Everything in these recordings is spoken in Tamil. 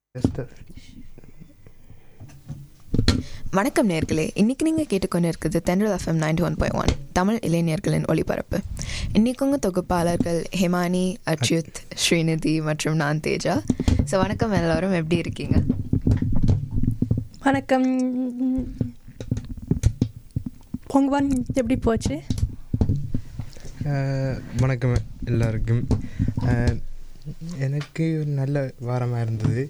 வணக்கம் நேர்களே இன்னைக்கு நீங்கள் கேட்டுக்கொண்டு இருக்குது Thendral FM ninety one by one Tamil இளைஞர்களின் ஒளிபரப்பு இன்னைக்கு உங்கள் தொகுப்பாளர்கள் ஹிமானி அச்சுத் ஸ்ரீநிதி மற்றும் நான் தேஜா ஸோ வணக்கம் எல்லாரும் எப்படி இருக்கீங்க வணக்கம் பொங்கவான் எப்படி போச்சு அஹ், வணக்கம் எல்லாருக்கும் அஹ், எனக்கு ஒரு நல்ல வாரமாக இருந்தது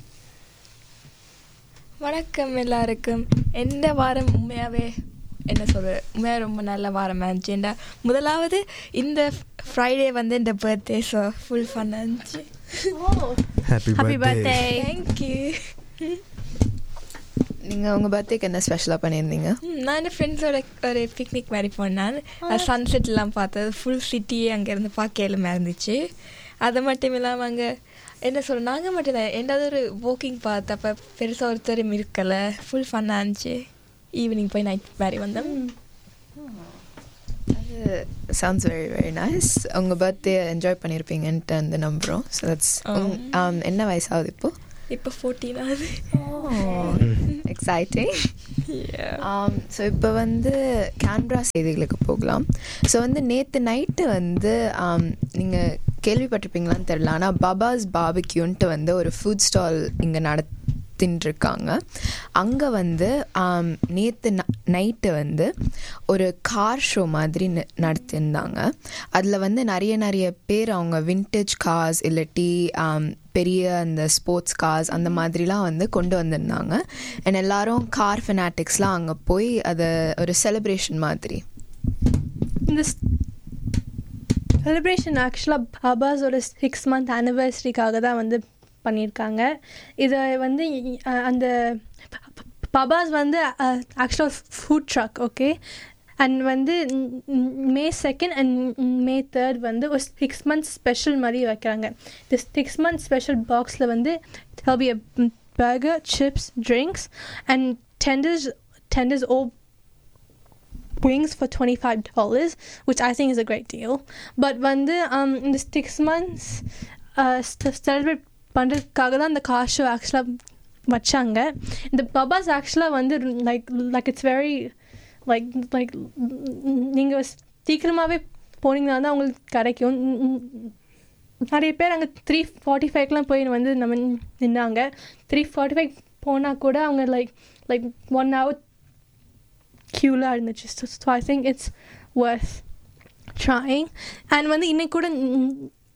வணக்கம் எல்லாருக்கும் எந்த வாரம் உண்மையாகவே என்ன சொல்ற உண்மையாக ரொம்ப நல்ல வாரமாக இருந்துச்சு ஏன்டா முதலாவது இந்த ஃப்ரைடே வந்து இந்த பர்த்டே ஸோ ஃபுல் ஃபன்னாக இருந்துச்சு ஹாப்பி ஹாப்பி பர்த்டே தேங்க்யூ நீங்கள் உங்கள் பர்த்டேக்கு என்ன ஸ்பெஷலாக பண்ணியிருந்தீங்க நான் என் ஃப்ரெண்ட்ஸோட ஒரு பிக்னிக் மாதிரி போனேன் சன்செட்லாம் பார்த்தது ஃபுல் சிட்டியே அங்கேருந்து பார்க்கலுமே இருந்துச்சு அது மட்டும் இல்லாமல் அங்கே என்ன சொல்ற நாங்கள் மட்டும் இல்லை எந்தாவது ஒரு வாக்கிங் பார்த்தப்ப பெருசாக ஒருத்தரும் இருக்கலை ஃபுல் ஃபன்னாக இருந்துச்சு ஈவினிங் போய் நைட் மாதிரி வந்தோம் அது சவுண்ட்ஸ் வெரி வெரி நைஸ் உங்கள் பர்த்டே என்ஜாய் பண்ணியிருப்பீங்கன்ட்டு வந்து நம்புகிறோம் ஸோ தட்ஸ் என்ன வயசாகுது இப்போது இப்போ ஃபோர்டீன் ஆகுது எக்ஸைட்டிங் ஸோ இப்போ வந்து கேன்ப்ரா செய்திகளுக்கு போகலாம் ஸோ வந்து நேற்று நைட்டு வந்து நீங்கள் கேள்விப்பட்டிருப்பீங்களான்னு தெரில ஆனால் பபாஸ் பாபிக்யூன்ட்டு வந்து ஒரு ஃபுட் ஸ்டால் இங்கே நடத்தின்ட்டுருக்காங்க அங்கே வந்து நேற்று நைட்டு வந்து ஒரு கார் ஷோ மாதிரி ந- நடத்தியிருந்தாங்க அதில் வந்து நிறைய நிறைய பேர் அவங்க விண்டேஜ் கார்ஸ் இல்லாட்டி ஆம், பெரிய அந்த ஸ்போர்ட்ஸ் கார்ஸ் அந்த மாதிரிலாம் வந்து கொண்டு வந்திருந்தாங்க அண்ட் எல்லாரும் கார் ஃபெனாட்டிக்ஸ்லாம் அங்கே போய் அதை ஒரு செலிப்ரேஷன் மாதிரி இந்த செலிப்ரேஷன் ஆக்சுவலாக பாபாஸோட சிக்ஸ் மந்த் ஆனிவர்சரிக்காக தான் வந்து பண்ணியிருக்காங்க இதை வந்து அஹ், அந்த பபாஸ் வந்து ஆக்சுவலாக ஃபுட் ட்ரக் ஓகே அண்ட் வந்து May second and May third வந்து ஒரு சிக்ஸ் மந்த்ஸ் ஸ்பெஷல் மாதிரி வைக்கிறாங்க இந்த சிக்ஸ் மந்த் ஸ்பெஷல் பாக்ஸில் வந்து be burger chips drinks and tenders tenders oh wings for $25 which i think is a great deal but வந்து um in the six months uh celebrate பண்ணுறதுக்காக தான் அந்த கார் ஷோ ஆக்சுவலாக வச்சாங்க இந்த பபாஸ் ஆக்சுவலாக வந்து like like it's very like like நீங்கள் சீக்கிரமாகவே போனீங்கன்னா தான் உங்களுக்கு கிடைக்கும் நிறைய பேர் அங்கே த்ரீ ஃபார்ட்டி ஃபைவ்க்கெலாம் போய் வந்து நம்ம நின்னாங்க த்ரீ ஃபார்ட்டி ஃபைவ் போனால் கூட அவங்க லைக் லைக் ஒன் ஹவர் க்யூலாக இருந்துச்சு so I think it's worth trying and வந்து இன்னைக்கு கூட ம்,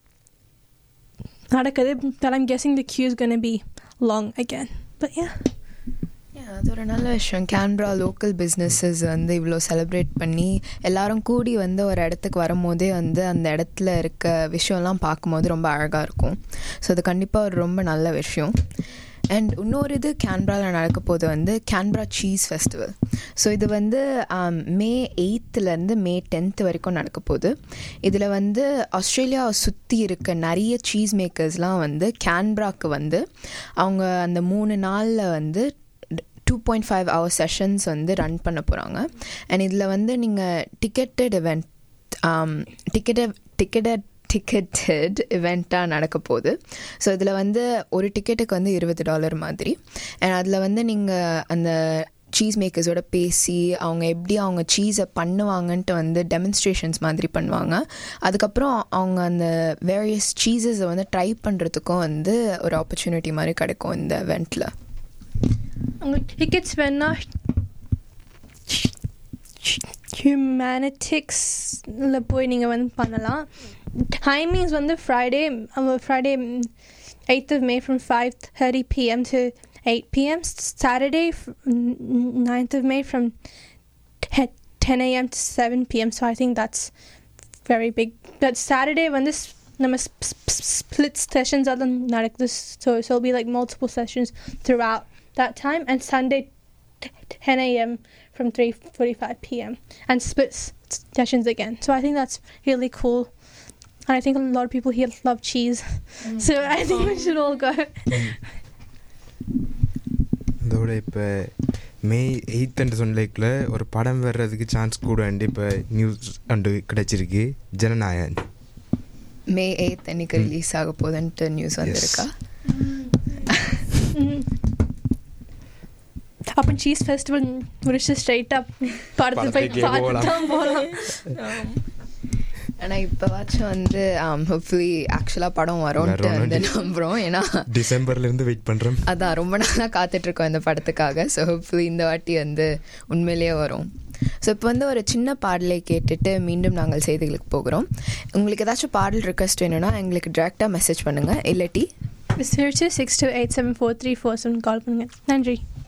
நடக்குது but I'm guessing the queue is going to be long again but yeah Yeah, அது ஒரு நல்ல விஷயம் கேன்ப்ரா லோக்கல் பிஸ்னஸஸ் வந்து இவ்வளோ செலிப்ரேட் பண்ணி எல்லாரும் கூடி வந்து ஒரு இடத்துக்கு வரும்போதே வந்து அந்த இடத்துல இருக்க விஷயம்லாம் பார்க்கும்போது ரொம்ப அழகாக இருக்கும் ஸோ அது கண்டிப்பாக ஒரு ரொம்ப நல்ல விஷயம் அண்ட் இன்னொரு இது கேன்ப்ராவில் நடக்க போது வந்து கேன்ப்ரா சீஸ் ஃபெஸ்டிவல் ஸோ இது வந்து ஆம், மே எயித்துலேருந்து மே டென்த் வரைக்கும் நடக்க போகுது இதில் வந்து ஆஸ்திரேலியாவை சுற்றி இருக்க நிறைய சீஸ் மேக்கர்ஸ்லாம் வந்து கேன்ப்ராக்கு வந்து அவங்க அந்த மூணு நாளில் வந்து two point five hour sessions வந்து ரன் பண்ண போகிறாங்க அண்ட் இதில் வந்து நீங்கள் ticketed event ticketed ticketed ticketed இவெண்ட்டாக நடக்க போகுது ஸோ இதில் வந்து ஒரு டிக்கெட்டுக்கு வந்து இருபது டாலர் மாதிரி அண்ட் அதில் வந்து நீங்கள் அந்த சீஸ் மேக்கர்ஸோட பேசி அவங்க எப்படி அவங்க சீஸை பண்ணுவாங்கன்ட்டு வந்து டெமான்ஸ்ட்ரேஷன்ஸ் மாதிரி பண்ணுவாங்க அதுக்கப்புறம் அவங்க அந்த வேரியஸ் சீஸஸை வந்து ட்ரை பண்ணுறதுக்கும் வந்து ஒரு ஆப்பர்ச்சுனிட்டி மாதிரி கிடைக்கும் இந்த eventல உங்களுக்கு டிக்கெட்ஸ் வேணா ஹியூமனிட்டிக்ஸில் போய் நீங்கள் வந்து பண்ணலாம் டைமிங்ஸ் வந்து Friday Friday eighth of May from five thirty PM to eight PM Saturday ninth of May from ten AM to seven PM so I think that's very big but Saturday வந்து s- நம்ம ஸ்பிளிட் செஷன்ஸ் அதெல்லாம் நடக்குது so so be like multiple sessions throughout that time and Sunday 10 a.m. from 3:45 p.m. and split s- sessions again. So I think that's really cool. And I think a lot of people here love cheese. So I think we should all go. அதோட இப்போ மே எயித்துன்னு சொன்னலைக்குள்ள ஒரு படம் வர்றதுக்கு சான்ஸ் கூட இப்போ நியூஸ் அண்டு கிடைச்சிருக்கு ஜனநாயகன் மே எயித் அன்னைக்கு ரிலீஸ் ஆக போகுதுன்ட்டு நியூஸ் வந்திருக்கா அப்போ சீஸ் ஃபெஸ்டிவல் முடிச்சு ஸ்ட்ரைட்டாக படத்துக்கு போய் படத்துக்கே பார்த்து தான் போகலாம் ஆனால் இப்போவாச்சும் வந்து ஹோப்ஃபுல்லி ஆக்சுவலாக படம் வரும்ன்ட்டு வரும்னு வந்து டி- நம்புகிறோம் ஏன்னா டிசம்பர்ல இருந்து வெயிட் பண்றேன் அதான் ரொம்ப நாளாக காத்துட்ருக்கோம் இந்த படத்துக்காக ஸோ ஹோப்ஃபுல்லி இந்த வாட்டி வந்து உண்மையிலேயே வரும் ஸோ இப்போ வந்து ஒரு சின்ன பாடலை கேட்டுட்டு மீண்டும் நாங்கள் செய்திகளுக்கு போகிறோம் உங்களுக்கு ஏதாச்சும் பாடல் ரிக்வஸ்ட் வேணும்னா எங்களுக்கு டிரெக்டாக மெசேஜ் பண்ணுங்கள் இல்லாட்டி சிரிச்சு six two eight seven four three four seven call பண்ணுங்கள் நன்றி